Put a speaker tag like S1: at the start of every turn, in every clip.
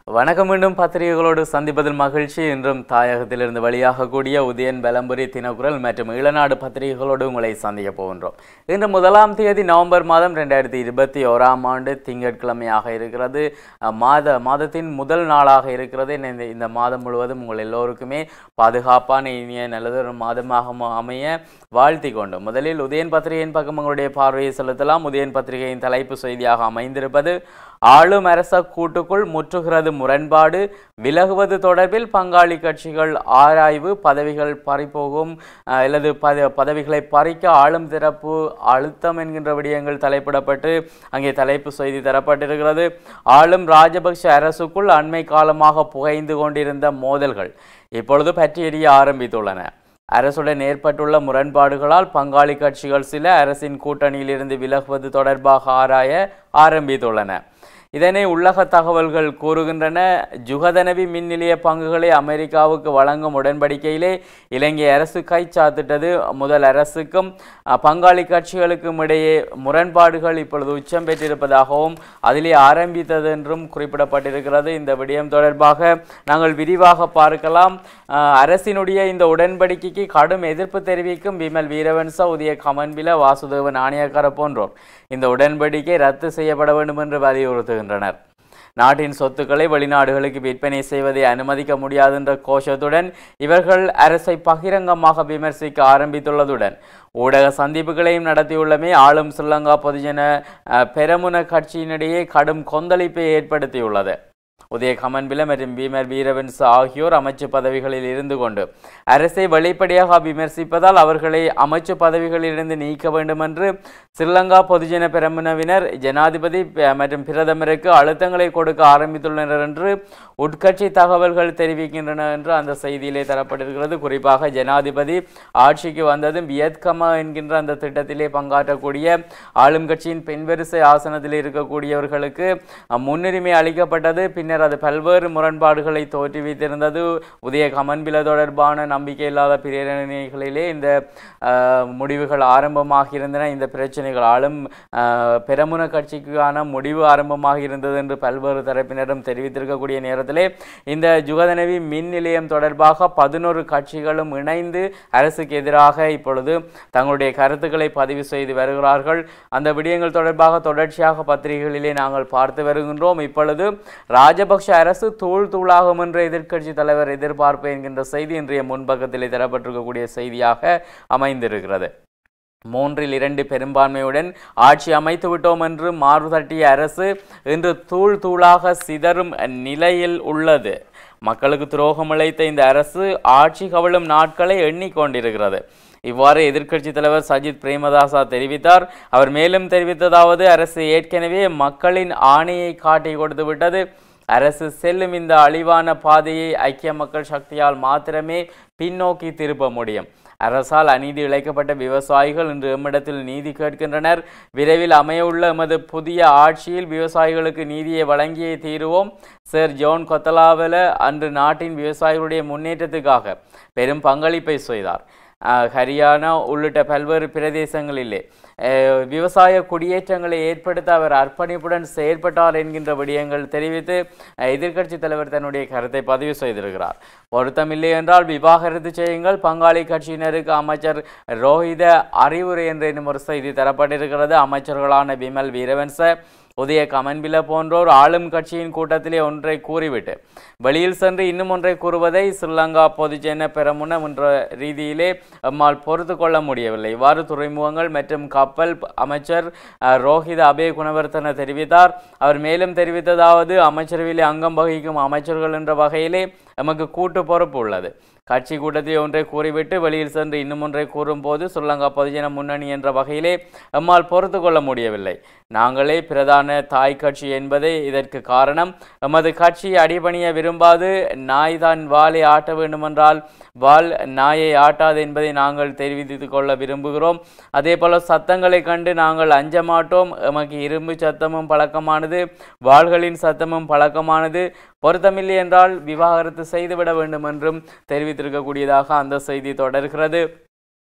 S1: வணக்கம் மீண்டும் பத்திரிகைகளோடு சந்திப்பதில் மகிழ்ச்சி இன்றும் தாயகத்திலிருந்து வெளியாகக்கூடிய உதயன் பலம்புரி தினக்குரல் மற்றும் ஈழநாடு பத்திரிகைகளோடு உங்களை சந்திக்க போகின்றோம் இன்று முதலாம் தேதி நவம்பர் மாதம் ரெண்டாயிரத்தி இருபத்தி ஓராம் ஆண்டு திங்கட்கிழமையாக இருக்கிறது அஹ், மாத மாதத்தின் முதல் நாளாக இருக்கிறது இந்த இந்த மாதம் முழுவதும் உங்கள் எல்லோருக்குமே பாதுகாப்பான இனிய நல்லதொரு மாதமாக ம- அமைய வாழ்த்தி கொண்டு முதலில் உதயன் பத்திரிகையின் பக்கம் உங்களுடைய பார்வையை செலுத்தலாம் உதயன் பத்திரிகையின் தலைப்பு செய்தியாக அமைந்திருப்பது ஆளும் அரச கூட்டுக்குள் முற்றுகிறது முரண்பாடு விலகுவது தொடர்பில் பங்காளி கட்சிகள் ஆராய்வு பதவிகள் பறிபோகும் அஹ், அல்லது பத பதவிகளை பறிக்க ஆளும் திறப்பு அழுத்தம் என்கின்ற விடயங்கள் தலைப்பிடப்பட்டு அங்கே தலைப்பு செய்தி தரப்பட்டிருக்கிறது ஆளும் ராஜபக்ஷ அரசுக்குள் அண்மை காலமாக புகைந்து கொண்டிருந்த மோதல்கள் இப்பொழுது பற்றி எரிய ஆரம்பித்துள்ளன அரசுடன் ஏற்பட்டுள்ள முரண்பாடுகளால் பங்காளி கட்சிகள் சில அரசின் கூட்டணியிலிருந்து விலகுவது தொடர்பாக ஆராய ஆரம்பித்துள்ளன இதனை உள்ளக தகவல்கள் கூறுகின்றன ஜுகதனவி மின் நிலைய பங்குகளை அமெரிக்காவுக்கு வழங்கும் உடன்படிக்கையிலே இலங்கை அரசு கைச்சாத்திட்டது முதல் அரசுக்கும் அஹ், பங்காளி கட்சிகளுக்கும் இடையே முரண்பாடுகள் இப்பொழுது உச்சம் பெற்றிருப்பதாகவும் அதிலே ஆரம்பித்தது என்றும் குறிப்பிடப்பட்டிருக்கிறது இந்த விடயம் தொடர்பாக நாங்கள் விரிவாக பார்க்கலாம் அஹ், அரசினுடைய இந்த உடன்படிக்கைக்கு கடும் எதிர்ப்பு தெரிவிக்கும் விமல் வீரவன்ச உதய கமன்பில வாசுதேவ நாணயக்கார போன்றோர் இந்த உடன்படிக்கை ரத்து செய்யப்பட வேண்டும் என்று வலியுறுத்துகின்றனர் நாட்டின் சொத்துக்களை வெளிநாடுகளுக்கு விற்பனை செய்வதை அனுமதிக்க முடியாது என்ற கோஷத்துடன் இவர்கள் அரசை பகிரங்கமாக விமர்சிக்க ஆரம்பித்துள்ளதுடன் ஊடக சந்திப்புகளையும் நடத்தியுள்ளமே ஆளும் ஸ்ரீலங்கா பொதுஜன அஹ், பெரமுன கட்சியினிடையே கடும் கொந்தளிப்பை ஏற்படுத்தியுள்ளது உதய கமன்பில மற்றும் பீமர் வீரவன்ஸ் ஆகியோர் அமைச்சு பதவிகளில் இருந்து கொண்டு அரசை வெளிப்படையாக விமர்சிப்பதால் அவர்களை அமைச்சு பதவிகளிலிருந்து நீக்க வேண்டும் என்று ஸ்ரீலங்கா பொதுஜன பெரமுனவினர் ஜனாதிபதி ப- மற்றும் பிரதமருக்கு அழுத்தங்களை கொடுக்க ஆரம்பித்துள்ளனர் என்று உட்கட்சி தகவல்கள் தெரிவிக்கின்றன என்று அந்த செய்தியிலே தரப்பட்டிருக்கிறது குறிப்பாக ஜனாதிபதி ஆட்சிக்கு வந்ததும் வியத்கமா என்கின்ற அந்த திட்டத்திலே பங்காற்றக்கூடிய ஆளும் கட்சியின் பெண்வரிசை ஆசனத்தில் இருக்கக்கூடியவர்களுக்கு அஹ், முன்னுரிமை அளிக்கப்பட்டது பின்னர் அது பல்வேறு முரண்பாடுகளை தோற்றுவித்திருந்தது உதய கமன்பில தொடர்பான நம்பிக்கையில்லாத பிரேரணைகளிலே இந்த அஹ், முடிவுகள் ஆரம்பமாக இருந்தன இந்த பிரச்சனைகள் ஆளும் அஹ், பெரமுன கட்சிக்கான முடிவு ஆரம்பமாக இருந்தது என்று பல்வேறு தரப்பினரும் தெரிவித்திருக்கக்கூடிய நேரத்திலே இந்த ஜுகதனவி மின் நிலையம் தொடர்பாக பதினோரு கட்சிகளும் இணைந்து அரசுக்கு எதிராக இப்பொழுது தங்களுடைய கருத்துக்களை பதிவு செய்து வருகிறார்கள் அந்த விடயங்கள் தொடர்பாக தொடர்ச்சியாக பத்திரிகைகளிலே நாங்கள் பார்த்து வருகின்றோம் இப்பொழுது ராஜபக்ஷ அரசு தூள் தூளாகும் என்ற எதிர்க்கட்சி தலைவர் எதிர்பார்ப்பு என்கின்ற செய்தி இன்றைய முன்பக்கத்திலே தரப்பட்டிருக்கக்கூடிய செய்தியாக அமைந்திருக்கிறது மூன்றில் இரண்டு பெரும்பான்மையுடன் ஆட்சி அமைத்து விட்டோம் என்று மாறு தட்டிய அரசு இன்று தூள் தூளாக சிதறும் நிலையில் உள்ளது மக்களுக்கு துரோகம் இழைத்த இந்த அரசு ஆட்சி கவழும் நாட்களை எண்ணிக்கொண்டிருக்கிறது இவ்வாறு எதிர்க்கட்சித் தலைவர் சஜித் பிரேமதாசா தெரிவித்தார் அவர் மேலும் தெரிவித்ததாவது அரசு ஏற்கனவே மக்களின் ஆணையை காட்டி கொடுத்து விட்டது அரசு செல்லும் இந்த அழிவான பாதையை ஐக்கிய மக்கள் சக்தியால் மாத்திரமே பின்னோக்கி திருப்ப முடியும் அரசால் அநீதி இழைக்கப்பட்ட விவசாயிகள் இன்று எம்மிடத்தில் நீதி கேட்கின்றனர் விரைவில் அமையவுள்ள எமது புதிய ஆட்சியில் விவசாயிகளுக்கு நீதியை வழங்கியே தீருவோம் சர் ஜோன் கொத்தலாவல அன்று நாட்டின் விவசாயிகளுடைய முன்னேற்றத்துக்காக பெரும் பங்களிப்பை செய்தார் அஹ், ஹரியானா உள்ளிட்ட பல்வேறு பிரதேசங்களிலே அஹ், விவசாய குடியேற்றங்களை ஏற்படுத்த அவர் அர்ப்பணிப்புடன் செயற்பட்டார் என்கின்ற விடயங்கள் தெரிவித்து அஹ், எதிர்க்கட்சித் தலைவர் தன்னுடைய கருத்தை பதிவு செய்திருக்கிறார் பொருத்தமில்லை என்றால் விவாகரத்து செய்யுங்கள் பங்காளி கட்சியினருக்கு அமைச்சர் ரோஹித அறிவுரை என்ற இன்னும் ஒரு செய்தி தரப்பட்டிருக்கிறது அமைச்சர்களான விமல் வீரவன்ச உதய கமன்பில போன்றோர் ஆளும் கட்சியின் கூட்டத்திலே ஒன்றை கூறிவிட்டு வெளியில் சென்று இன்னும் ஒன்றை கூறுவதை ஸ்ரீலங்கா பொதுஜன பெரமுன என்ற ரீதியிலே நம்மால் பொறுத்து கொள்ள முடியவில்லை இவ்வாறு துறைமுகங்கள் மற்றும் கப்பல் ப- அமைச்சர் அஹ், ரோஹித அபே குணவர்த்தன தெரிவித்தார் அவர் மேலும் தெரிவித்ததாவது அமைச்சரவையிலே அங்கம் வகிக்கும் அமைச்சர்கள் என்ற வகையிலே நமக்கு கூட்டு பொறுப்பு உள்ளது கட்சி கூட்டத்தில் ஒன்றை கூறிவிட்டு வெளியில் சென்று இன்னும் ஒன்றை கூறும்போது ஸ்ரீலங்கா பொதுஜன முன்னணி என்ற வகையிலே நம்மால் பொறுத்து கொள்ள முடியவில்லை நாங்களே பிரதான தாய் கட்சி என்பதே இதற்கு காரணம் எமது கட்சி அடிபணிய விரும்பாது நாய் தான் வாளை ஆட்ட வேண்டுமென்றால் வாள் நாயை ஆட்டாது என்பதை நாங்கள் தெரிவித்துக் கொள்ள விரும்புகிறோம் அதே போல சத்தங்களை கண்டு நாங்கள் அஞ்ச மாட்டோம் எமக்கு இரும்பு சத்தமும் பழக்கமானது வாள்களின் சத்தமும் பழக்கமானது பொருத்தமில்லை என்றால் விவாகரத்து செய்துவிட வேண்டும் என்றும் தெரிவித்திருக்கக்கூடியதாக அந்த செய்தி தொடர்கிறது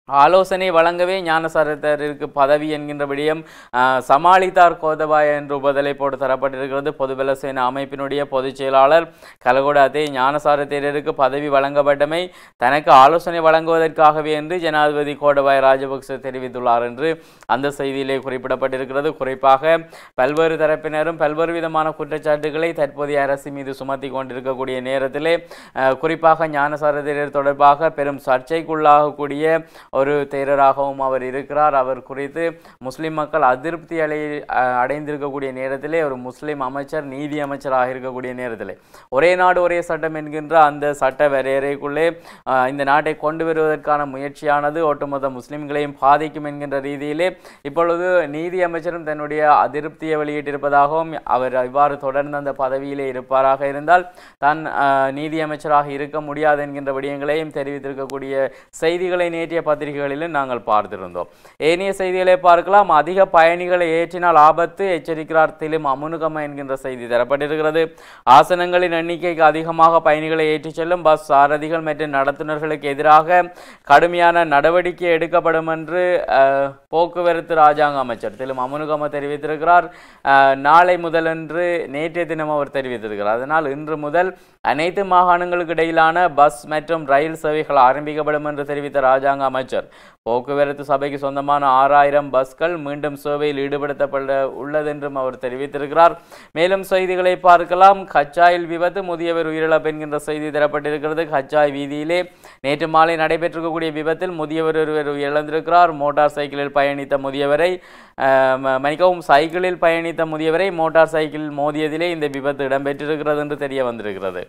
S1: ஆலோசனை வழங்கவே ஞானசாரத்தருக்கு பதவி என்கின்ற விடயம் ஆஹ், சமாளித்தார் கோதபாய என்ற உபதலை போட்டு தரப்பட்டிருக்கிறது பொதுபல சேனா அமைப்பினுடைய பொதுச் செயலாளர் கலகோட அதே ஞானசார தேரருக்கு பதவி வழங்கப்பட்டமை தனக்கு ஆலோசனை வழங்குவதற்காகவே என்று ஜனாதிபதி கோடபாய ராஜபக்ச தெரிவித்துள்ளார் என்று அந்த செய்தியிலே குறிப்பிடப்பட்டிருக்கிறது குறிப்பாக பல்வேறு தரப்பினரும் பல்வேறு விதமான குற்றச்சாட்டுகளை தற்போதைய அரசு மீது சுமத்தி கொண்டிருக்கக்கூடிய நேரத்திலே அஹ், குறிப்பாக ஞானசார தேரர் தொடர்பாக பெரும் சர்ச்சைக்குள்ளாகக்கூடிய ஒரு தேரராகவும் அவர் இருக்கிறார் அவர் குறித்து முஸ்லிம் மக்கள் அதிருப்தி அடை அஹ், அடைந்திருக்கக்கூடிய நேரத்திலே ஒரு முஸ்லிம் அமைச்சர் நீதி அமைச்சராக இருக்கக்கூடிய நேரத்திலே ஒரே நாடு ஒரே சட்டம் என்கின்ற அந்த சட்ட வரையறைக்குள்ளே அஹ், இந்த நாட்டை கொண்டு வருவதற்கான முயற்சியானது ஒட்டுமொத்த முஸ்லிம்களையும் பாதிக்கும் என்கின்ற ரீதியிலே இப்பொழுது நீதி அமைச்சரும் தன்னுடைய அதிருப்தியை வெளியிட்டிருப்பதாகவும் அவர் இவ்வாறு தொடர்ந்து அந்த பதவியிலே இருப்பாராக இருந்தால் தான் அஹ், நீதி அமைச்சராக இருக்க முடியாது என்கின்ற விடயங்களையும் தெரிவித்திருக்கக்கூடிய செய்திகளை நேற்றைய பத்திரிகைகளிலும் நாங்கள் பார்த்திருந்தோம் ஏனைய செய்திகளை பார்க்கலாம் அதிக பயணிகளை ஏற்றினால் ஆபத்து எச்சரிக்கிறார் திலும் அமுனுகம என்கின்ற செய்தி தரப்பட்டிருக்கிறது ஆசனங்களின் எண்ணிக்கைக்கு அதிகமாக பயணிகளை ஏற்றிச் செல்லும் பஸ் சாரதிகள் மற்றும் நடத்துனர்களுக்கு எதிராக கடுமையான நடவடிக்கை எடுக்கப்படும் என்று அஹ், போக்குவரத்து ராஜாங்க அமைச்சர் திலும் அமுனுகம தெரிவித்திருக்கிறார் அஹ், நாளை முதலன்று நேற்றைய தினம் அவர் தெரிவித்திருக்கிறார் அதனால் இன்று முதல் அனைத்து மாகாணங்களுக்கு இடையிலான பஸ் மற்றும் ரயில் சேவைகள் ஆரம்பிக்கப்படும் என்று தெரிவித்த ராஜாங்க அமைச்சர் போக்குவரத்து சபைக்கு சொந்தமான ஆறாயிரம் பஸ்கள் மீண்டும் சேவையில் ஈடுபடுத்தப்பட உள்ளதென்றும் அவர் தெரிவித்திருக்கிறார் மேலும் செய்திகளை பார்க்கலாம் கச்சாயில் விபத்து முதியவர் உயிரிழப்பு என்கின்ற செய்தி தரப்பட்டிருக்கிறது கச்சாய் வீதியிலே நேற்று மாலை நடைபெற்றிருக்கக்கூடிய விபத்தில் முதியவர் ஒருவர் இழந்திருக்கிறார் மோட்டார் சைக்கிளில் பயணித்த முதியவரை அஹ், ம- மன்னிக்கவும் சைக்கிளில் பயணித்த முதியவரை மோட்டார் சைக்கிள் மோதியதிலே இந்த விபத்து இடம்பெற்றிருக்கிறது என்று தெரிய வந்திருக்கிறது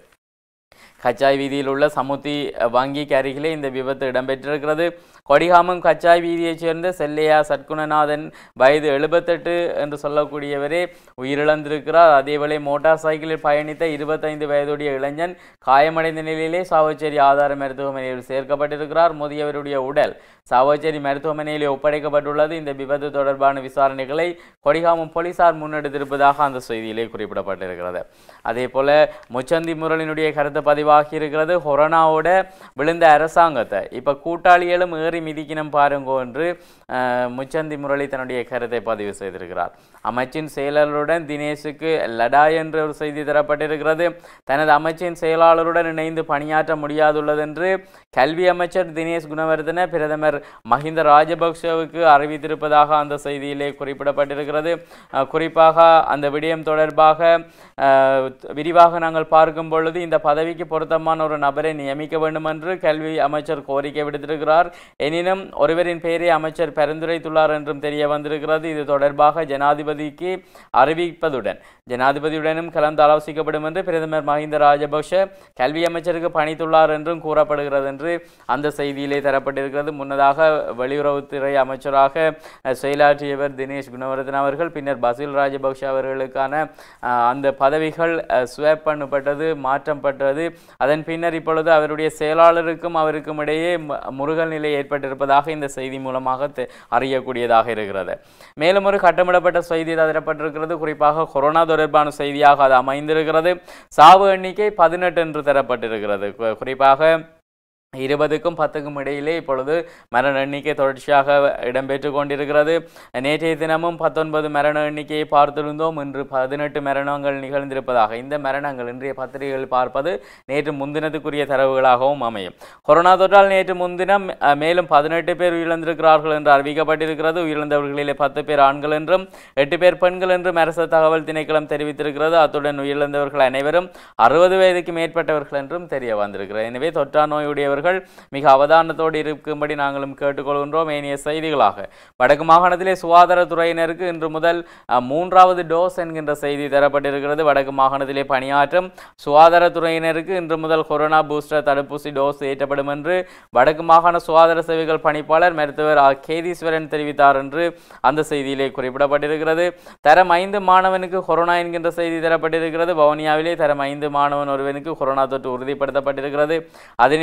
S1: கச்சாய் வீதியில் உள்ள சமுத்தி அஹ், வங்கிக்கு அருகிலே இந்த விபத்து இடம்பெற்றிருக்கிறது கொடிகாமம் கச்சாய் வீதியைச் சேர்ந்த செல்லையா சட்குணநாதன் வயது எழுபத்தெட்டு என்று சொல்லக்கூடியவரே உயிரிழந்திருக்கிறார் அதேவேளை மோட்டார் சைக்கிளில் பயணித்த இருபத்தைந்து வயதுடைய இளைஞன் காயமடைந்த நிலையிலே சாவச்சேரி ஆதார மருத்துவமனையில் சேர்க்கப்பட்டிருக்கிறார் முதியவருடைய உடல் சாவச்சேரி மருத்துவமனையிலே ஒப்படைக்கப்பட்டுள்ளது இந்த விபத்து தொடர்பான விசாரணைகளை கொடிகாமம் போலீசார் முன்னெடுத்திருப்பதாக அந்த செய்தியிலே குறிப்பிடப்பட்டிருக்கிறது அதே போல முச்சந்தி முரளினுடைய கருத்து பதிவாகி இருக்கிறது கொரோனாவோட விழுந்த அரசாங்கத்தை இப்ப கூட்டாளிகளும் ஏறி மிதிக்கணும் பாருங்கோ என்று அஹ், முச்சந்தி முரளி தன்னுடைய கருத்தை பதிவு செய்திருக்கிறார் அமைச்சின் செயலாளருடன் தினேஷுக்கு லடா என்ற ஒரு செய்தி தரப்பட்டிருக்கிறது தனது அமைச்சின் செயலாளருடன் இணைந்து பணியாற்ற முடியாதுள்ளது என்று கல்வி அமைச்சர் தினேஷ் குணவர்தன பிரதமர் மஹிந்த ராஜபக்சவுக்கு அறிவித்திருப்பதாக அந்த செய்தியிலே குறிப்பிடப்பட்டிருக்கிறது அஹ், குறிப்பாக அந்த விடயம் தொடர்பாக அஹ், விரிவாக நாங்கள் பார்க்கும் பொழுது இந்த பதவிக்கு பொருத்தமான ஒரு நபரை நியமிக்க வேண்டும் என்று கல்வி அமைச்சர் கோரிக்கை விடுத்திருக்கிறார் எனினும் ஒருவரின் பெயரை அமைச்சர் பரிந்துரைத்துள்ளார் என்றும் தெரிய வந்திருக்கிறது இது தொடர்பாக ஜனாதிபதிக்கு அறிவிப்பதுடன் ஜனாதிபதியுடனும் கலந்து ஆலோசிக்கப்படும் என்று பிரதமர் மஹிந்த ராஜபக்ஷ கல்வி அமைச்சருக்கு பணித்துள்ளார் என்றும் கூறப்படுகிறது என்று அந்த செய்தியிலே தரப்பட்டிருக்கிறது முன்னதாக வெளியுறவுத்துறை அமைச்சராக அஹ், செயலாற்றியவர் தினேஷ் குணவர்தன் அவர்கள் பின்னர் பசில் ராஜபக்ஷ அவர்களுக்கான அஹ், அந்த பதவிகள் ஸ்வேப் பண்ணப்பட்டது மாற்றப்பட்டது அதன் பின்னர் இப்பொழுது அவருடைய செயலாளருக்கும் அவருக்கும் இடையே மு- முருகல் நிலை ஏற்பட்டிருப்பதாக இந்த செய்தி மூலமாக தெ- அறியக்கூடியதாக இருக்கிறது மேலும் ஒரு கட்டமிடப்பட்ட செய்தி தரப்பட்டிருக்கிறது குறிப்பாக கொரோனா தொடர்பான செய்தியாக அது அமைந்திருக்கிறது சாவு எண்ணிக்கை பதினெட்டு என்று தரப்பட்டிருக்கிறது கு- குறிப்பாக இருபதுக்கும் பத்துக்கும் இடையிலே இப்பொழுது மரண எண்ணிக்கை தொடர்ச்சியாக இடம்பெற்று கொண்டிருக்கிறது நேற்றைய தினமும் பத்தொன்பது மரண எண்ணிக்கையை பார்த்திருந்தோம் இன்று பதினெட்டு மரணங்கள் நிகழ்ந்திருப்பதாக இந்த மரணங்கள் இன்றைய பத்திரிகைகள் பார்ப்பது நேற்று முன்தினத்துக்குரிய தரவுகளாகவும் அமையும் கொரோனா தொற்றால் நேற்று முன்தினம் அஹ், மேலும் பதினெட்டு பேர் உயிரிழந்திருக்கிறார்கள் என்று அறிவிக்கப்பட்டிருக்கிறது உயிரிழந்தவர்களிலே பத்து பேர் ஆண்கள் என்றும் எட்டு பேர் பெண்கள் என்றும் அரசு தகவல் திணைக்களம் தெரிவித்திருக்கிறது அத்துடன் உயிரிழந்தவர்கள் அனைவரும் அறுபது வயதுக்கு மேற்பட்டவர்கள் என்றும் தெரிய வந்திருக்கிறது எனவே தொற்றா நோயுடையவர்கள் மிக அவதானத்தோடு இருக்கும்படி நாங்களும் கேட்டுக்கொள்கின்றோம் ஏனைய செய்திகளாக வடக்கு மாகாணத்திலே சுகாதாரத்துறையினருக்கு இன்று முதல் அஹ், மூன்றாவது டோஸ் என்கின்ற செய்தி தரப்பட்டிருக்கிறது வடக்கு மாகாணத்திலே பணியாற்றும் சுகாதாரத்துறையினருக்கு இன்று முதல் கொரோனா பூஸ்டர் தடுப்பூசி டோஸ் ஏற்றப்படும் என்று வடக்கு மாகாண சுகாதார சேவைகள் பணிப்பாளர் மருத்துவர் ஆ. கேதீஸ்வரன் தெரிவித்தார் என்று அந்த செய்தியிலே குறிப்பிடப்பட்டிருக்கிறது தரம் ஐந்து மாணவனுக்கு கொரோனா என்கின்ற செய்தி தரப்பட்டிருக்கிறது வவுனியாவிலே தரம் ஐந்து மாணவன் ஒருவனுக்கு கொரோனா தொற்று உறுதிப்படுத்தப்பட்டிருக்கிறது அதனையடுத்து அந்த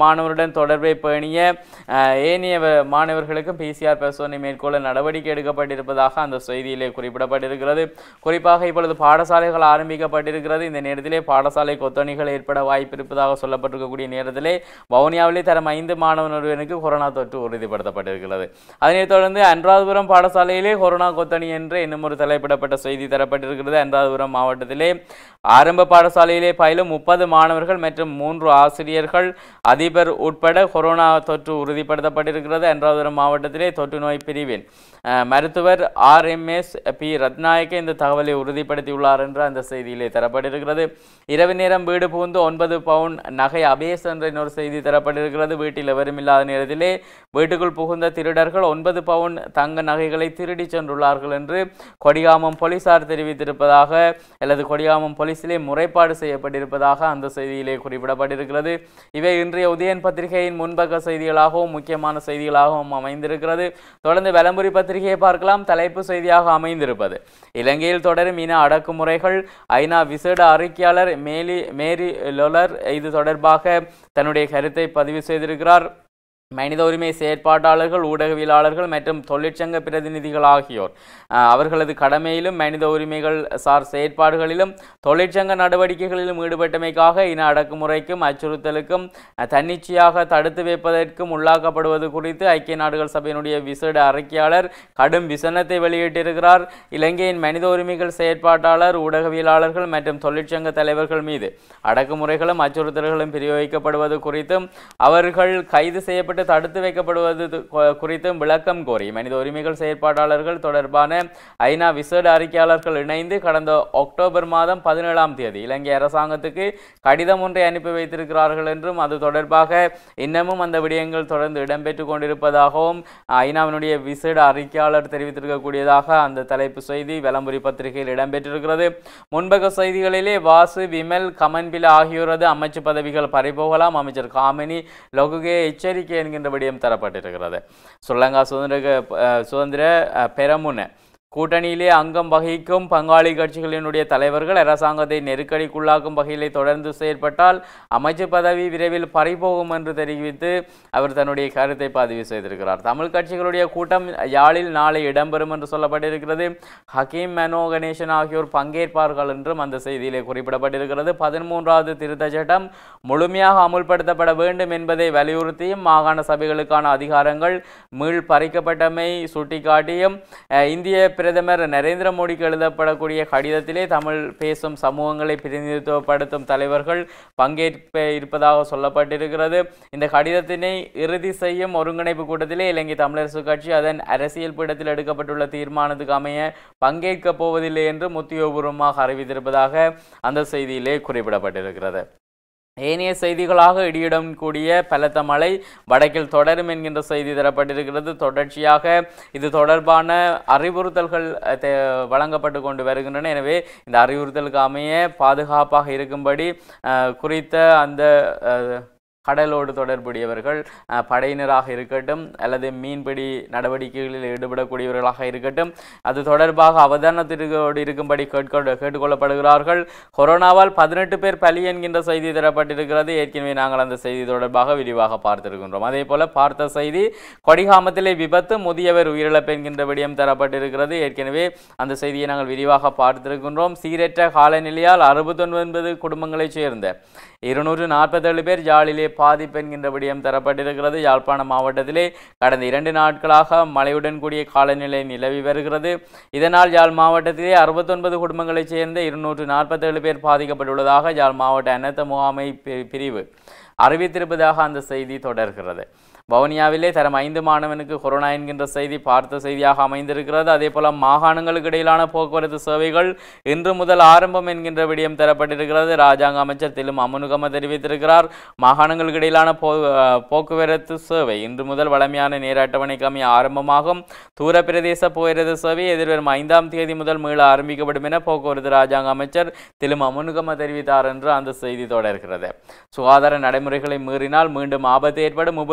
S1: மாணவருடன் தொடர்பை பேணிய அஹ், ஏனைய வ- மாணவர்களுக்கும் பிசிஆர் பரிசோதனை மேற்கொள்ள நடவடிக்கை எடுக்கப்பட்டிருப்பதாக அந்த செய்தியிலே குறிப்பிடப்பட்டிருக்கிறது குறிப்பாக இப்பொழுது பாடசாலைகள் ஆரம்பிக்கப்பட்டிருக்கிறது இந்த நேரத்திலே பாடசாலை கொத்தணிகள் ஏற்பட வாய்ப்பு இருப்பதாக சொல்லப்பட்டிருக்கக்கூடிய நேரத்திலே வவுனியாவிலே தரம் ஐந்து மாணவன் ஒருவனுக்கு கொரோனா தொற்று உறுதிப்படுத்தப்பட்டிருக்கிறது அதனைத் தொடர்ந்து அன்றாதபுரம் பாடசாலையிலே கொரோனா கொத்தணி என்று இன்னும் ஒரு தலைப்பிடப்பட்ட செய்தி தரப்பட்டிருக்கிறது அன்றாதபுரம் மாவட்டத்திலே ஆரம்ப பாடசாலையிலே பயிலும் முப்பது மாணவர்கள் மற்றும் மூன்று ஆசிரியர்கள் அதிபர் உட்பட கொரோனா தொற்று உறுதிப்படுத்தப்பட்டிருக்கிறது அன்றாதபுரம் மாவட்டத்திலே தொற்று நோய் பிரிவின் அஹ், மருத்துவர் R M S B Ratnayake இந்த தகவலை உறுதிப்படுத்தியுள்ளார் என்று அந்த செய்தியிலே தரப்பட்டிருக்கிறது இரவு நேரம் வீடு புகுந்து ஒன்பது பவுன் நகை அபேஸ் என்ற இன்னொரு செய்தி தரப்பட்டிருக்கிறது வீட்டில் எவரும் இல்லாத நேரத்திலே வீட்டுக்குள் புகுந்த திருடர்கள் ஒன்பது பவுன் தங்க நகைகளை திருடி சென்றுள்ளார்கள் என்று கொடிகாமம் போலீசார் தெரிவித்திருப்பதாக அல்லது கொடிகாமம் போலீசிலே முறைப்பாடு செய்யப்பட்டிருப்பதாக அந்த செய்தியிலே குறிப்பிடப்பட்டிருக்கிறது இவை இன்றைய உதயன் பத்திரிகையின் முன்பக்க செய்திகளாகவும் முக்கியமான செய்திகளாகவும் அமைந்திருக்கிறது தொடர்ந்து வலம்புரி பத்திரிகையை பார்க்கலாம் தலைப்பு செய்தியாக அமைந்திருப்பது இலங்கையில் தொடரும் இன அடக்குமுறைகள் ஐநா விசேட அறிக்கையாளர் மேலி மேரி லொலர் இது தொடர்பாக தன்னுடைய கருத்தை பதிவு செய்திருக்கிறார் மனித உரிமை செயற்பாட்டாளர்கள் ஊடகவியலாளர்கள் மற்றும் தொழிற்சங்க பிரதிநிதிகள் ஆகியோர் அஹ், அவர்களது கடமையிலும் மனித உரிமைகள் சார் செயற்பாடுகளிலும் தொழிற்சங்க நடவடிக்கைகளிலும் ஈடுபட்டமைக்காக இன அடக்குமுறைக்கும் அச்சுறுத்தலுக்கும் அஹ், தன்னிச்சையாக தடுத்து வைப்பதற்கும் உள்ளாக்கப்படுவது குறித்து ஐக்கிய நாடுகள் சபையினுடைய விசேட அறிக்கையாளர் கடும் விசனத்தை வெளியிட்டிருக்கிறார் இலங்கையின் மனித உரிமைகள் செயற்பாட்டாளர் ஊடகவியலாளர்கள் மற்றும் தொழிற்சங்க தலைவர்கள் மீது அடக்குமுறைகளும் அச்சுறுத்தல்களும் பிரயோகிக்கப்படுவது குறித்தும் அவர்கள் கைது செய்யப்பட்டு தடுத்து வைக்கப்படுவது து- கொ- குறித்தும் விளக்கம் கோரி மனித உரிமைகள் செயற்பாட்டாளர்கள் தொடர்பான ஐநா விசேட அறிக்கையாளர்கள் இணைந்து கடந்த அக்டோபர் மாதம் பதினேழாம் தேதி இலங்கை அரசாங்கத்துக்கு கடிதம் ஒன்றை அனுப்பி வைத்திருக்கிறார்கள் என்றும் அது தொடர்பாக இன்னமும் அந்த விடயங்கள் தொடர்ந்து இடம்பெற்று கொண்டிருப்பதாகவும் ஐநாவினுடைய விசேட அறிக்கையாளர் தெரிவித்திருக்கக்கூடியதாக அந்த தலைப்பு செய்தி விளம்பரி பத்திரிகையில் இடம்பெற்றிருக்கிறது முன்பக்க செய்திகளிலே வாசு விமல் கமன்பில ஆகியோரது அமைச்சு பதவிகள் பறிபோகலாம் அமைச்சர் காமினி லொகுகே எச்சரிக்கை என்கின்ற விடயம் தரப்பட்டிருக்கிறது ஸ்ரீலங்கா சுதந்திர அஹ், சுதந்திர அஹ், பெரமுன கூட்டணியிலே அங்கம் வகிக்கும் பங்காளி கட்சிகளினுடைய தலைவர்கள் அரசாங்கத்தை நெருக்கடிக்குள்ளாக்கும் வகையிலே தொடர்ந்து செயற்பட்டால் அமைச்சு பதவி விரைவில் பறிபோகும் என்று தெரிவித்து அவர் தன்னுடைய கருத்தை பதிவு செய்திருக்கிறார் தமிழ் கட்சிகளுடைய கூட்டம் யாழில் நாளை இடம்பெறும் என்று சொல்லப்பட்டிருக்கிறது ஹக்கீம் மனோ கணேசன் ஆகியோர் பங்கேற்பார்கள் என்றும் அந்த செய்தியிலே குறிப்பிடப்பட்டிருக்கிறது பதிமூன்றாவது திருத்த சட்டம் முழுமையாக அமுல்படுத்தப்பட வேண்டும் என்பதை வலியுறுத்தியும் மாகாண சபைகளுக்கான அதிகாரங்கள் மீள் பறிக்கப்பட்டமை சுட்டிக்காட்டியும் அஹ், இந்திய பிரதமர் நரேந்திர மோடிக்கு எழுதப்படக்கூடிய கடிதத்திலே தமிழ் பேசும் சமூகங்களை பிரதிநிதித்துவப்படுத்தும் தலைவர்கள் பங்கேற்ப இருப்பதாக சொல்லப்பட்டிருக்கிறது இந்த கடிதத்தினை இறுதி செய்யும் ஒருங்கிணைப்பு கூட்டத்திலே இலங்கை தமிழரசு கட்சி அதன் அரசியல் பீடத்தில் எடுக்கப்பட்டுள்ள தீர்மானத்துக்கு அமைய பங்கேற்கப் போவதில்லை என்று முத்தியோபூர்வமாக அறிவித்திருப்பதாக அந்த செய்தியிலே குறிப்பிடப்பட்டிருக்கிறது ஏனைய செய்திகளாக இடியுடன் கூடிய பலத்த மழை வடக்கில் தொடரும் என்கின்ற செய்தி தரப்பட்டிருக்கிறது தொடர்ச்சியாக இது தொடர்பான அறிவுறுத்தல்கள் அஹ், தே- வழங்கப்பட்டு கொண்டு வருகின்றன எனவே இந்த அறிவுறுத்தலுக்கு அமைய பாதுகாப்பாக இருக்கும்படி அஹ், குறித்த அந்த அஹ், கடலோடு தொடர்புடையவர்கள் அஹ், படையினராக இருக்கட்டும் அல்லது மீன்பிடி நடவடிக்கைகளில் ஈடுபடக்கூடியவர்களாக இருக்கட்டும் அது தொடர்பாக அவதானத்திற்கோடு இருக்கும்படி கேட்க கேட்டுக்கொள்ளப்படுகிறார்கள் கொரோனாவால் பதினெட்டு பேர் பலி என்கின்ற செய்தி தரப்பட்டிருக்கிறது ஏற்கனவே நாங்கள் அந்த செய்தி தொடர்பாக விரிவாக பார்த்திருக்கின்றோம் அதே போல பார்த்த செய்தி கொடிகாமத்திலே விபத்து முதியவர் உயிரிழப்பு என்கின்ற விடயம் தரப்பட்டிருக்கிறது ஏற்கனவே அந்த செய்தியை நாங்கள் விரிவாக பார்த்திருக்கின்றோம் சீரற்ற காலநிலையால் அறுபத்தொன்பது குடும்பங்களைச் சேர்ந்த இருநூற்று நாற்பத்தேழு பேர் யாழிலே பாதிப்பு என்கின்ற விடயம் தரப்பட்டிருக்கிறது யாழ்ப்பாணம் மாவட்டத்திலே கடந்த இரண்டு நாட்களாக மழையுடன் கூடிய காலநிலை நிலவி வருகிறது இதனால் யாழ் மாவட்டத்திலே அறுபத்தொன்பது குடும்பங்களைச் சேர்ந்த இருநூற்று நாற்பத்தேழு பேர் பாதிக்கப்பட்டுள்ளதாக யாழ் மாவட்ட அனர்த்த முகாமை பி- பிரிவு அறிவித்திருப்பதாக அந்த செய்தி தொடர்கிறது வவுனியாவிலே தரம் ஐந்து மாணவனுக்கு கொரோனா என்கின்ற செய்தி பார்த்த செய்தியாக அமைந்திருக்கிறது அதே போல மாகாணங்களுக்கு இடையிலான போக்குவரத்து சேவைகள் இன்று முதல் ஆரம்பம் என்கின்ற விடயம் தரப்பட்டிருக்கிறது ராஜாங்க அமைச்சர் திலும் அமுனுகம தெரிவித்திருக்கிறார் மாகாணங்களுக்கு இடையிலான போ அஹ் போக்குவரத்து சேவை இன்று முதல் வழமையான நேர அட்டவணைக்கு அமைய ஆரம்பமாகும் தூர பிரதேச போக்குவரத்து சேவை எதிர்வரும் ஐந்தாம் தேதி முதல் மீள ஆரம்பிக்கப்படும் என போக்குவரத்து ராஜாங்க அமைச்சர் திலும் அமுனுகம தெரிவித்தார் என்று அந்த செய்தி தொடர்கிறது சுகாதார நடைமுறைகளை மீறினால் மீண்டும் ஆபத்து ஏற்படும் முபுல் ரோகண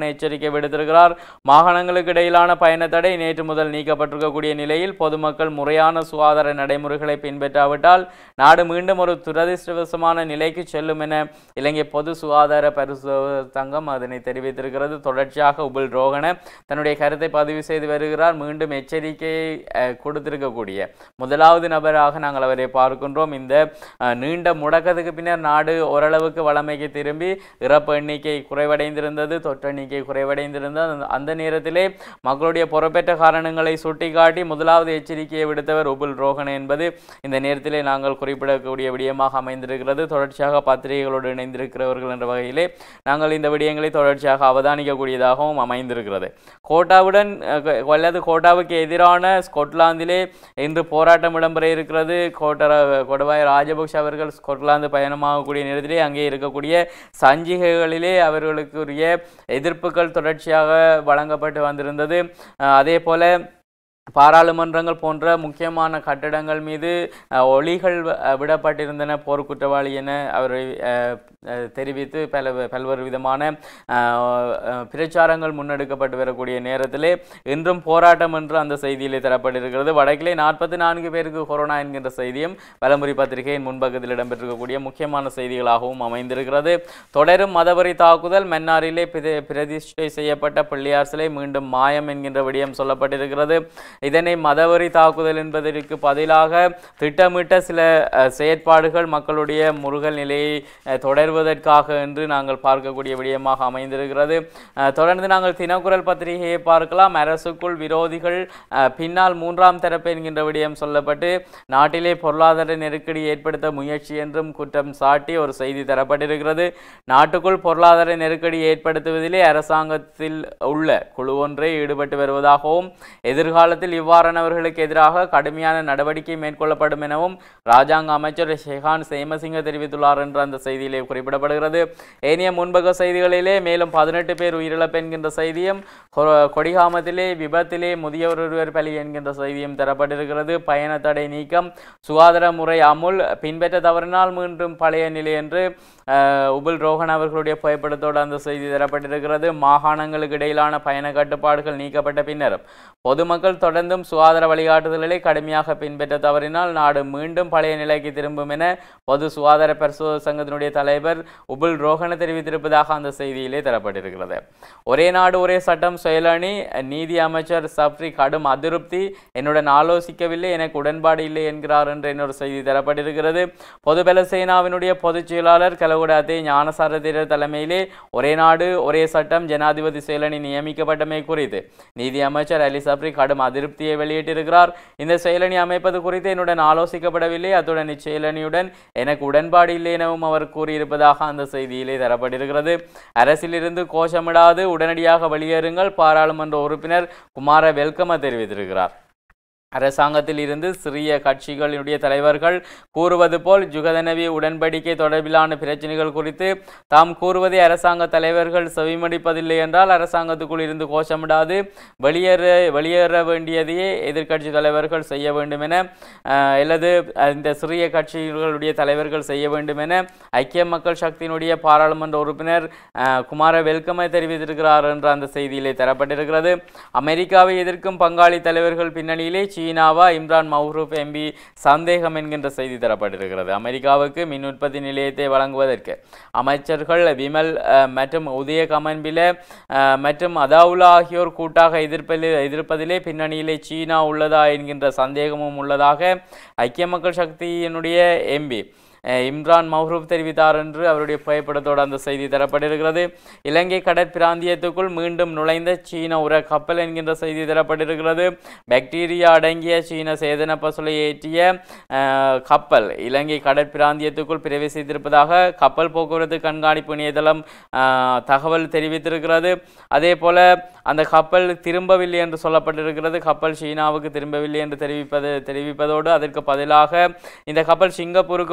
S1: உறுதியான எச்சரிக்கை விடுத்திருக்கிறார் மாகாணங்களுக்கு இடையிலான பயண தடை நேற்று முதல் நீக்கப்பட்டிருக்கக்கூடிய நிலையில் பொதுமக்கள் முறையான சுகாதார நடைமுறைகளை பின்பற்றாவிட்டால் நாடு மீண்டும் ஒரு துரதிருஷ்டவசமான நிலைக்கு செல்லும் என இலங்கை பொது சுகாதார பரிசோதனை சங்கம் அதனை தெரிவித்திருக்கிறது தொடர்ச்சியாக உபில் ரோகன தன்னுடைய கருத்தை பதிவு செய்து வருகிறார் மீண்டும் எச்சரிக்கையை அஹ், கொடுத்திருக்கக்கூடிய முதலாவது நபராக நாங்கள் அவரை பார்க்கின்றோம் இந்த அஹ், நீண்ட முடக்கத்துக்கு பின்னர் நாடு ஓரளவுக்கு வளமைக்கு திரும்பி இறப்பு எண்ணிக்கை குறைவடைந்திருந்தது தொற்று எண்ணிக்கை குறைவடைந்திருந்தது அந்த- அந்த நேரத்திலே மக்களுடைய பொறுப்பேற்ற காரணங்களை சுட்டிக்காட்டி முதலாவது எச்சரிக்கையை விடுத்தவர் உபுல் ரோகன் என்பது இந்த நேரத்திலே நாங்கள் குறிப்பிடக்கூடிய விடயமாக அமைந்திருக்கிறது தொடர்ச்சியாக பத்திரிகைகளோடு இணைந்திருக்கிறவர்கள் என்ற வகையிலே நாங்கள் இந்த விடயங்களை தொடர்ச்சியாக அவதானிக்கக்கூடியதாகவும் அமைந்திருக்கிறது கோட்டாவுடன் அஹ், கொ- அல்லது கோட்டாவுக்கு எதிரான ஸ்கொட்லாந்திலே இன்று போராட்டம் இடம்பெற இருக்கிறது கோட்டர கொடுவாய் ராஜபக்ஷ அவர்கள் ஸ்கொட்லாந்து பயணமாகக்கூடிய நேரத்திலே அங்கே இருக்கக்கூடிய சஞ்சிகைகளிலே அவர்களுக்குரிய எதிர்ப்புகள் தொடர்ச்சியாக வழங்கப்பட்டு வந்திருந்தது அஹ், அதே போல பாராளுமன்றங்கள் போன்ற முக்கியமான கட்டடங்கள் மீது அஹ், ஒளிகள் வ- அஹ், விடப்பட்டிருந்தன போர் குற்றவாளி என அவரை அஹ், அஹ், தெரிவித்து பல பல்வேறு விதமான அஹ், அஹ், பிரச்சாரங்கள் முன்னெடுக்கப்பட்டு வரக்கூடிய நேரத்திலே இன்றும் போராட்டம் என்று அந்த செய்தியிலே தரப்பட்டிருக்கிறது வடக்கிலே நாற்பத்தி நான்கு பேருக்கு கொரோனா என்கின்ற செய்தியும் பலமுறை பத்திரிகையின் முன்பக்கத்தில் இடம்பெற்றிருக்கக்கூடிய முக்கியமான செய்திகளாகவும் அமைந்திருக்கிறது தொடரும் மதவரி தாக்குதல் மன்னாரிலே பிர- பிரதிஷ்டை செய்யப்பட்ட பிள்ளையார் சிலை மீண்டும் மாயம் என்கின்ற விடயம் சொல்லப்பட்டிருக்கிறது இதனை மதவரி தாக்குதல் என்பதற்கு பதிலாக திட்டமிட்ட சில அஹ், செயற்பாடுகள் மக்களுடைய முருகல் நிலையை அஹ், தொடர்வதற்காக என்று நாங்கள் பார்க்கக்கூடிய விடயமாக அமைந்திருக்கிறது அஹ், தொடர்ந்து நாங்கள் தினக்குரல் பத்திரிகையை பார்க்கலாம் அரசுக்குள் விரோதிகள் அஹ், பின்னால் மூன்றாம் தரப்பு என்கின்ற விடயம் சொல்லப்பட்டு நாட்டிலே பொருளாதார நெருக்கடி ஏற்படுத்த முயற்சி என்றும் குற்றம் சாட்டி ஒரு செய்தி தரப்பட்டிருக்கிறது நாட்டுக்குள் பொருளாதார நெருக்கடி ஏற்படுத்துவதிலே அரசாங்கத்தில் உள்ள குழு ஒன்றே ஈடுபட்டு வருவதாகவும் எதிர்காலத்தில் இவ்வாறானவர்களுக்கு எதிராக கடுமையான நடவடிக்கை மேற்கொள்ளப்படும் எனவும் ராஜாங்க அமைச்சர் ஷெஹான் சேமசிங்க தெரிவித்துள்ளார் என்று அந்த செய்தியிலே குறிப்பிடப்படுகிறது ஏனைய முன்பக செய்திகளிலே மேலும் பதினெட்டு பேர் உயிரிழப்பு என்கின்ற செய்தியும் கொ- கொடிகாமத்திலே விபத்திலே முதியவர் ஒருவர் பலி என்கின்ற செய்தியும் தரப்பட்டிருக்கிறது பயண தடை நீக்கம் சுகாதார முறை அமுல் பின்பற்ற தவறினால் மீண்டும் பழைய நிலை என்று அஹ், உபுல் ரோஹன் அவர்களுடைய புகைப்படத்தோடு அந்த செய்தி தரப்பட்டிருக்கிறது மாகாணங்களுக்கு இடையிலான பயண கட்டுப்பாடுகள் நீக்கப்பட்ட பின்னரும் பொதுமக்கள் தொடர்ந்தும் சுகாதார வழிகாட்டுதல்களை கடுமையாக பின்பற்ற தவறினால் நாடு மீண்டும் பழைய நிலைக்கு திரும்பும் என பொது சுகாதார பரிசோதனை சங்கத்தினுடைய தலைவர் உபுல் ரோஹன தெரிவித்திருப்பதாக அந்த செய்தியிலே தரப்பட்டிருக்கிறது ஒரே நாடு ஒரே சட்டம் செயலணி நீதி அமைச்சர் சப்ரி கடும் அதிருப்தி என்னுடன் ஆலோசிக்கவில்லை எனக்கு உடன்பாடு இல்லை என்கிறார் என்ற இன்னொரு செய்தி தரப்பட்டிருக்கிறது பொதுபல சேனாவினுடைய பொதுச் செயலாளர் கலகுட அதே ஞானசார தேரர் தலைமையிலே ஒரே நாடு ஒரே சட்டம் ஜனாதிபதி செயலணி நியமிக்கப்பட்டமை குறித்து நீதி அமைச்சர் அலி சப்ரி கடும் அதிருப்தியை வெளியிட்டிருக்கிறார் இந்த செயலணி அமைப்பது குறித்து என்னுடன் ஆலோசிக்கப்படவில்லை அத்துடன் இச்செயலணியுடன் எனக்கு உடன்பாடு இல்லை எனவும் அவர் கூறியிருப்பதாக அந்த செய்தியிலே தரப்பட்டிருக்கிறது அரசிலிருந்து கோஷமிடாது உடனடியாக வெளியேறுங்கள் பாராளுமன்ற உறுப்பினர் குமார வெல்கம தெரிவித்திருக்கிறார் அரசாங்கத்தில் இருந்து சிறிய கட்சிகளினுடைய தலைவர்கள் கூறுவது போல் ஜுகதனவி உடன்படிக்கை தொடர்பிலான பிரச்சனைகள் குறித்து தாம் கூறுவதை அரசாங்க தலைவர்கள் செவிமடிப்பதில்லை என்றால் அரசாங்கத்துக்குள் இருந்து கோஷமிடாது வெளியேற வெளியேற வேண்டியதையே எதிர்க்கட்சி தலைவர்கள் செய்ய வேண்டும் என அஹ், அல்லது இந்த சிறிய கட்சிகளுடைய தலைவர்கள் செய்ய வேண்டும் என ஐக்கிய மக்கள் சக்தியினுடைய பாராளுமன்ற உறுப்பினர் அஹ், குமார வெல்கமை தெரிவித்திருக்கிறார் என்ற அந்த செய்தியிலே தரப்பட்டிருக்கிறது அமெரிக்காவை எதிர்க்கும் பங்காளி தலைவர்கள் பின்னணியிலே சீனாவா இம்ரான் மௌரூப் எம்பி சந்தேகம் என்கின்ற செய்தி தரப்பட்டிருக்கிறது அமெரிக்காவுக்கு மின் உற்பத்தி நிலையத்தை வழங்குவதற்கு அமைச்சர்கள் விமல் அஹ், மற்றும் உதய கமன்பில அஹ், மற்றும் அதாவுல்லா ஆகியோர் கூட்டாக எதிர்ப்பிலே எதிர்ப்பதிலே பின்னணியிலே சீனா உள்ளதா என்கின்ற சந்தேகமும் உள்ளதாக ஐக்கிய மக்கள் சக்தியினுடைய எம்பி அஹ் இம்ரான் மஹ்ரூப் தெரிவித்தார் என்று அவருடைய புகைப்படத்தோடு அந்த செய்தி தரப்பட்டிருக்கிறது இலங்கை கடற்பிராந்தியத்துக்குள் மீண்டும் நுழைந்த சீன உர கப்பல் என்கின்ற செய்தி தரப்பட்டிருக்கிறது பாக்டீரியா அடங்கிய சீன சேதன பசுலை ஏற்றிய அஹ், கப்பல் இலங்கை கடற்பிராந்தியத்துக்குள் பிரவேசித்திருப்பதாக கப்பல் போக்குவரத்து கண்காணிப்பு இணையதளம் அஹ், தகவல் தெரிவித்திருக்கிறது அதே போல அந்த கப்பல் திரும்பவில்லை என்று சொல்லப்பட்டிருக்கிறது கப்பல் சீனாவுக்கு திரும்பவில்லை என்று தெரிவிப்பது தெரிவிப்பதோடு அதற்கு பதிலாக இந்த கப்பல் சிங்கப்பூருக்கு பயணம்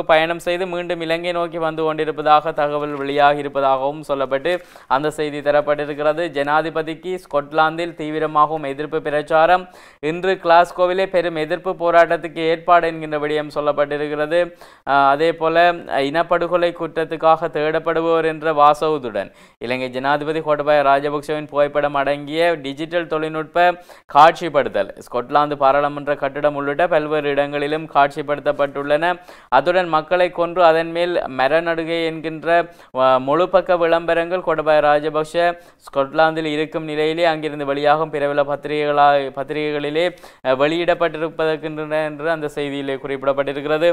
S1: செய்து மீண்டும் இலங்கை நோக்கி வந்து கொண்டிருப்பதாக தகவல் வெளியாகி இருப்பதாகவும் சொல்லப்பட்டு அந்த செய்தி தரப்பட்டிருக்கிறது ஜனாதிபதிக்கு ஸ்கொட்லாந்தில் தீவிரமாகவும் எதிர்ப்பு பிரச்சாரம் இன்று கிளாஸ்கோவிலே பெரும் எதிர்ப்பு போராட்டத்துக்கு ஏற்பாடு என்கின்ற விடயம் சொல்லப்பட்டிருக்கிறது ஆஹ் அதே போல அஹ், இனப்படுகொலை குற்றத்துக்காக தேடப்படுபவர் என்ற வாசகத்துடன் இலங்கை ஜனாதிபதி கோட்டபாய ராஜபக்சவின் புகைப்படம் அடங்கிய டிஜிட்டல் தொழில்நுட்ப காட்சிப்படுத்தல் ஸ்கொட்லாந்து பாராளுமன்ற கட்டிடம் உள்ளிட்ட பல்வேறு இடங்களிலும் காட்சிப்படுத்தப்பட்டுள்ளன அத்துடன் மக்களை கொன்று அதன் மேல் மரநடுகை என்கின்ற அஹ், முழுப்பக்க விளம்பரங்கள் கோட்டபாய ராஜபக்ஷ ஸ்கொட்லாந்தில் இருக்கும் நிலையிலே அங்கிருந்து வெளியாகும் பிரபல பத்திரிகைகளா பத்திரிகைகளிலே அஹ், வெளியிடப்பட்டிருப்பதற்கின்றன என்று அந்த செய்தியிலே குறிப்பிடப்பட்டிருக்கிறது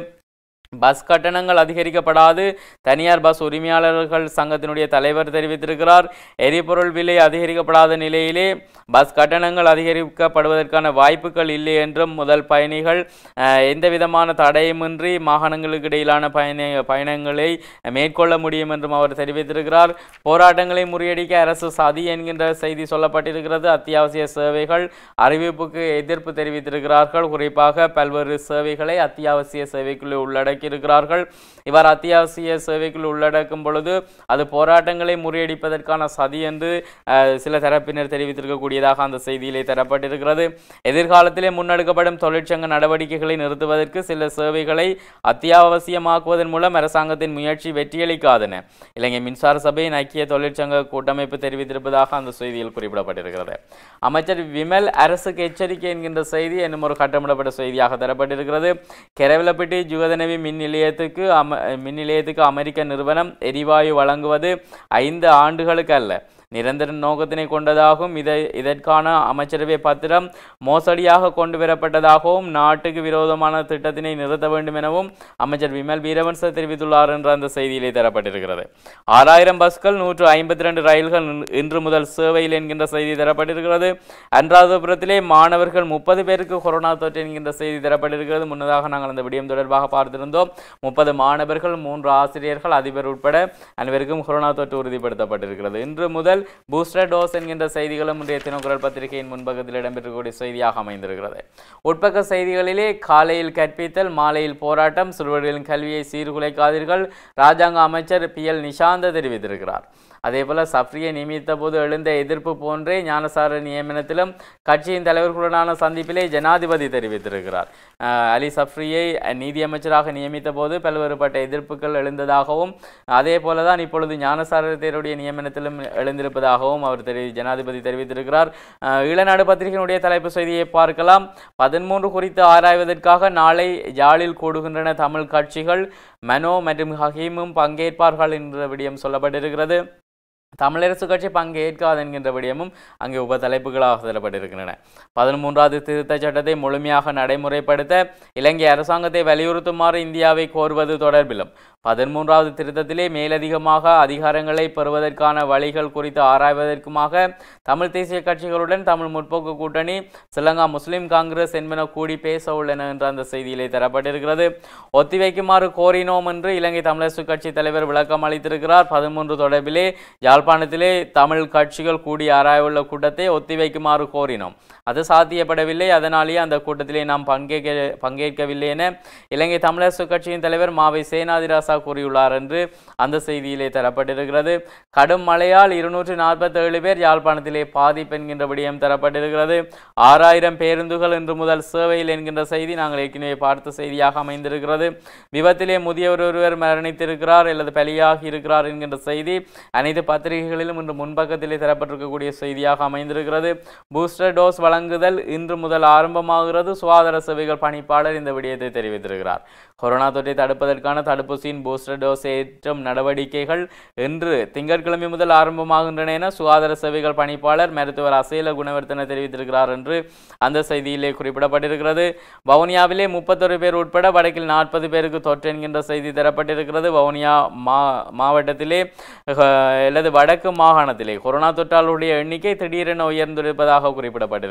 S1: பஸ் கட்டணங்கள் அதிகரிக்கப்படாது தனியார் பஸ் உரிமையாளர்கள் சங்கத்தினுடைய தலைவர் தெரிவித்திருக்கிறார் எரிபொருள் விலை அதிகரிக்கப்படாத நிலையிலே பஸ் கட்டணங்கள் அதிகரிக்கப்படுவதற்கான வாய்ப்புகள் இல்லை என்றும் முதல் பயணிகள் அஹ், எந்த விதமான தடையுமின்றி மாகாணங்களுக்கு இடையிலான பயண பயணங்களை மேற்கொள்ள முடியும் என்றும் அவர் தெரிவித்திருக்கிறார் போராட்டங்களை முறியடிக்க அரசு சதி என்கின்ற செய்தி சொல்லப்பட்டிருக்கிறது அத்தியாவசிய சேவைகள் அறிவிப்புக்கு எதிர்ப்பு தெரிவித்திருக்கிறார்கள் குறிப்பாக பல்வேறு சேவைகளை அத்தியாவசிய சேவைக்குள்ளே உள்ளடக்கியிருக்கிறார்கள் இவர் அத்தியாவசிய சேவைக்குள் உள்ளடக்கும் பொழுது அது போராட்டங்களை முறியடிப்பதற்கான சதி என்று அஹ், சில தரப்பினர் தெரிவித்திருக்கக்கூடியதாக அந்த செய்தியிலே தரப்பட்டிருக்கிறது எதிர்காலத்திலே முன்னெடுக்கப்படும் தொழிற்சங்க நடவடிக்கைகளை நிறுத்துவதற்கு சில சேவைகளை அத்தியாவசியமாக்குவதன் மூலம் அரசாங்கத்தின் முயற்சி வெற்றியளிக்காதென இலங்கை மின்சார சபையின் ஐக்கிய தொழிற்சங்க கூட்டமைப்பு தெரிவித்திருப்பதாக அந்த செய்தியில் குறிப்பிடப்பட்டிருக்கிறது அமைச்சர் விமல் அரசுக்கு எச்சரிக்கை என்கின்ற செய்தி என்னும் ஒரு கட்டமிடப்பட்ட செய்தியாக தரப்பட்டிருக்கிறது கெரவிலப்பட்டி ஜுகதனவி மின் நிலையத்துக்கு அம மின் நிலையத்துக்கு அமெரிக்க நிறுவனம் எரிவாயு வழங்குவது ஐந்து ஆண்டுகளுக்கு அல்ல நிரந்தர நோக்கத்தினை கொண்டதாகவும் இதை இதற்கான அமைச்சரவை பத்திரம் மோசடியாக கொண்டு வரப்பட்டதாகவும் நாட்டுக்கு விரோதமான திட்டத்தினை நிறுத்த வேண்டும் எனவும் அமைச்சர் விமல் வீரவன்ச தெரிவித்துள்ளார் என்ற அந்த செய்தியிலே தரப்பட்டிருக்கிறது ஆறாயிரம் பஸ்கள் நூற்று ஐம்பத்தி ரெண்டு ரயில்கள் இன்- இன்று முதல் சேவையில் என்கின்ற செய்தி தரப்பட்டிருக்கிறது அன்றாதபுரத்திலே மாணவர்கள் முப்பது பேருக்கு கொரோனா தொற்று என்கின்ற செய்தி தரப்பட்டிருக்கிறது முன்னதாக நாங்கள் அந்த விடயம் தொடர்பாக பார்த்திருந்தோம் முப்பது மாணவர்கள் மூன்று ஆசிரியர்கள் அதிபர் உட்பட அனைவருக்கும் கொரோனா தொற்று உறுதிப்படுத்தப்பட்டிருக்கிறது இன்று முதல் பூஸ்டர் டோஸ் என்கின்ற செய்திகளும் இன்றைய தினக்குரல் பத்திரிகையின் முன்பக்கத்தில் இடம்பெற்றக்கூடிய செய்தியாக அமைந்திருக்கிறது உட்பக்க செய்திகளிலே காலையில் கற்பித்தல் மாலையில் போராட்டம் சிறுவர்களின் கல்வியை சீர்குலைக்காதீர்கள் ராஜாங்க அமைச்சர் பி எல் நிஷாந்த தெரிவித்திருக்கிறார் அதேபோல சஃப்ரியை நியமித்த போது எழுந்த எதிர்ப்பு போன்றே ஞானசார நியமனத்திலும் கட்சியின் தலைவர்களுடனான சந்திப்பிலே ஜனாதிபதி தெரிவித்திருக்கிறார் அஹ் அலி சஃப்ரியை நீதியமைச்சராக நியமித்த போது பல்வேறுபட்ட எதிர்ப்புகள் எழுந்ததாகவும் அதே போலதான் இப்பொழுது ஞானசார தேருடைய நியமனத்திலும் எழுந்திருப்பதாகவும் அவர் தெரி ஜனாதிபதி தெரிவித்திருக்கிறார் அஹ் ஈழநாடு பத்திரிகையினுடைய தலைப்பு செய்தியை பார்க்கலாம் பதிமூன்று குறித்து ஆராய்வதற்காக நாளை யாழில் கூடுகின்றன தமிழ் கட்சிகள் மனோ மற்றும் ஹகீமும் பங்கேற்பார்கள் என்ற விடயம் சொல்லப்பட்டிருக்கிறது தமிழரசு கட்சி பங்கேற்காது என்கின்ற விடயமும் அங்கே உப தலைப்புகளாக தரப்பட்டிருக்கின்றன பதிமூன்றாவது திருத்தச் சட்டத்தை முழுமையாக நடைமுறைப்படுத்த இலங்கை அரசாங்கத்தை வலியுறுத்துமாறு இந்தியாவை கோருவது தொடர்பிலும் பதிமூன்றாவது திருத்தத்திலே மேலதிகமாக அதிகாரங்களை பெறுவதற்கான வழிகள் குறித்து ஆராய்வதற்குமாக தமிழ் தேசிய கட்சிகளுடன் தமிழ் முற்போக்கு கூட்டணி ஸ்ரீலங்கா முஸ்லிம் காங்கிரஸ் என்பன கூடி பேச உள்ளன என்ற அந்த செய்தியிலே தரப்பட்டிருக்கிறது ஒத்திவைக்குமாறு கோரினோம் என்று இலங்கை தமிழரசு கட்சி தலைவர் விளக்கம் அளித்திருக்கிறார் பதிமூன்று தொடர்பிலே யாழ்ப்பாணத்திலே தமிழ் கட்சிகள் கூடி ஆராயவுள்ள கூட்டத்தை ஒத்திவைக்குமாறு கோரினோம் அது சாத்தியப்படவில்லை அதனாலேயே அந்த கூட்டத்திலே நாம் பங்கேற்க பங்கேற்கவில்லை என இலங்கை தமிழரசு கட்சியின் தலைவர் மாவை சேனாதிராசா கூறியுள்ளார் என்று அந்த செய்தியிலே தரப்பட்டிருக்கிறது கடும் மழையால் இருநூற்று நாற்பத்தேழு பேர் யாழ்ப்பாணத்திலே பாதிப்பு என்கின்ற விடயம் தரப்பட்டிருக்கிறது ஆறாயிரம் பேருந்துகள் இன்று முதல் சேவையில் என்கின்ற செய்தி நாங்கள் ஏற்கனவே பார்த்த செய்தியாக அமைந்திருக்கிறது விபத்திலே முதியவர் ஒருவர் மரணித்திருக்கிறார் அல்லது பலியாகி இருக்கிறார் என்கின்ற செய்தி அனைத்து பத்திரிகைகளிலும் இன்று முன்பக்கத்திலே தரப்பட்டிருக்கக்கூடிய செய்தியாக அமைந்திருக்கிறது பூஸ்டர் டோஸ் வழங்குதல் இன்று முதல் ஆரம்பமாகிறது சுகாதார சேவைகள் பணிப்பாளர் இந்த விடயத்தை தெரிவித்திருக்கிறார் கொரோனா தொற்றை தடுப்பதற்கான தடுப்பூசியின் பூஸ்டர் டோஸ் ஏற்றும் நடவடிக்கைகள் இன்று திங்கட்கிழமை முதல் ஆரம்பமாகின்றன என சுகாதார சேவைகள் பணிப்பாளர் மருத்துவர் அசேல குணவர்த்தன தெரிவித்திருக்கிறார் என்று அந்த செய்தியிலே குறிப்பிடப்பட்டிருக்கிறது வவுனியாவிலே முப்பத்தொரு பேர் உட்பட வடக்கில் நாற்பது பேருக்கு தொற்று என்கின்ற செய்தி தரப்பட்டிருக்கிறது வவுனியா மா மாவட்டத்திலே அஹ், அல்லது வடக்கு மாகாணத்திலே கொரோனா தொற்றாளருடைய எண்ணிக்கை திடீரென உயர்ந்திருப்பதாக குறிப்பிடப்பட்டிருக்கிறது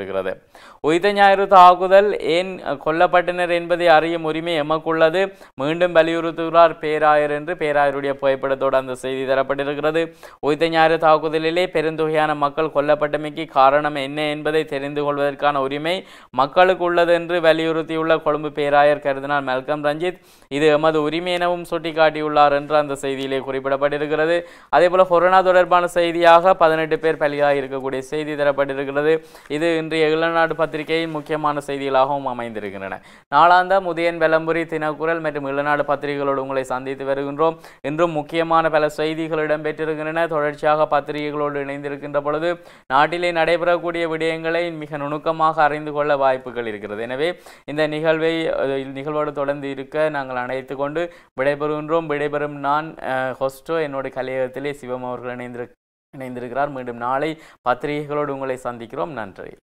S1: குறிப்பிடப்படுகிறது உயிர்த்த ஞாயிறு தாக்குதல் ஏன் கொல்லப்பட்டனர் என்பதை அறியும் உரிமை எமக்குள்ளது மீண்டும் வலியுறுத்துகிறார் பேராயர் என்று பேராயருடைய புகைப்படத்தோடு அந்த செய்தி தரப்பட்டிருக்கிறது உயிர்த்த ஞாயிறு தாக்குதலிலே பெருந்தொகையான மக்கள் கொல்லப்பட்டமைக்கு காரணம் என்ன என்பதை தெரிந்து கொள்வதற்கான உரிமை மக்களுக்கு உள்ளது என்று வலியுறுத்தியுள்ள கொழும்பு பேராயர் கருதினார் மெல்கம் ரஞ்சித் இது எமது உரிமை எனவும் சுட்டிக்காட்டியுள்ளார் என்று அந்த செய்தியிலே குறிப்பிடப்பட்டிருக்கிறது அதேபோல கொரோனா தொடர்பான செய்தியாக பதினெட்டு பேர் பலியாக இருக்கக்கூடிய செய்தி தரப்பட்டிருக்கிறது இது இன்றைய இளநாடு பத்திரிகையின் முக்கியமான செய்திகளாகவும் அமைந்திருக்கின்றன நாளாந்த முதியன் வெலம்புரி தினக்குரல் மற்றும் இளநாடு பத்திரிகைகளோடு உங்களை சந்தித்து வருகின்றோம் இன்றும் முக்கியமான பல செய்திகள் இடம்பெற்றிருக்கின்றன தொடர்ச்சியாக பத்திரிகைகளோடு இணைந்திருக்கின்ற பொழுது நாட்டிலே நடைபெறக்கூடிய விடயங்களை மிக நுணுக்கமாக அறிந்து கொள்ள வாய்ப்புகள் இருக்கிறது எனவே இந்த நிகழ்வை அஹ், நிகழ்வோடு தொடர்ந்து இருக்க நாங்கள் அழைத்து கொண்டு விடைபெறுகின்றோம் விடைபெறும் நான் அஹ், ஹொஸ்டோ என்னோட கலையகத்திலே சிவம் அவர்கள் இணைந்திரு இணைந்திருக்கிறார் மீண்டும் நாளை பத்திரிகைகளோடு உங்களை சந்திக்கிறோம் நன்றி